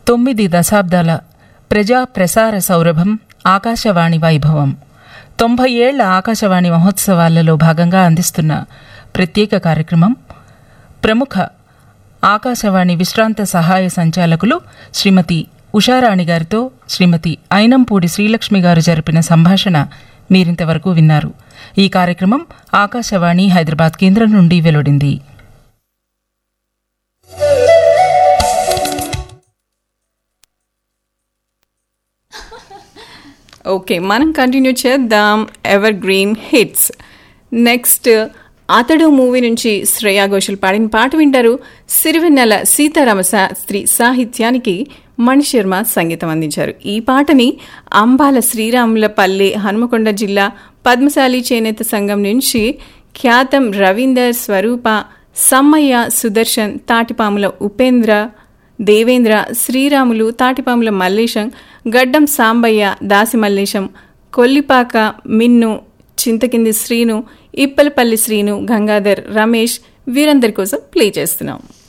తొమ్మిది దశాబ్దాల ప్రజా ప్రసార సౌరభం ఆకాశవాణి వైభవం తొంభై ఏళ్ల ఆకాశవాణి మహోత్సవాలలో భాగంగా అందిస్తున్న ప్రత్యేక కార్యక్రమం ప్రముఖ ఆకాశవాణి విశ్రాంత సహాయ సంచాలకులు శ్రీమతి ఉషారాణి గారితో శ్రీమతి ఐనంపూడి శ్రీలక్ష్మి గారు జరిపిన సంభాషణ మీరింతవరకు విన్నారు ఈ కార్యక్రమం ఆకాశవాణి హైదరాబాద్ కేంద్రం నుండి వెలువడింది ఓకే మనం కంటిన్యూ చేద్దాం evergreen hits next Athadu movie నుంచి శ్రేయా ఘోషల్ పాడిన పాట వింటారు సిరివెన్నెల సీతారామ శాస్త్రి సాహిత్యానికి మణిశర్మ సంగీతం అందించారు ఈ పాటని అంబాల శ్రీరాములపల్లి హనుమకొండ జిల్లా పద్మశాలి చేనేత సంఘం నుంచి ఖ్యాతం రవీందర్ స్వరూప సమ్మయ్య సుదర్శన్ తాటిపాముల ఉపేంద్ర దేవేంద్ర శ్రీరాములు తాటిపాముల మల్లేశం గడ్డం సాంబయ్య దాసి మల్లేశం కొల్లిపాక మిన్ను చింతకింది శ్రీను ఇప్పలపల్లి శ్రీను గంగాధర్ రమేష్ వీరందరి కోసం ప్లే చేస్తున్నాం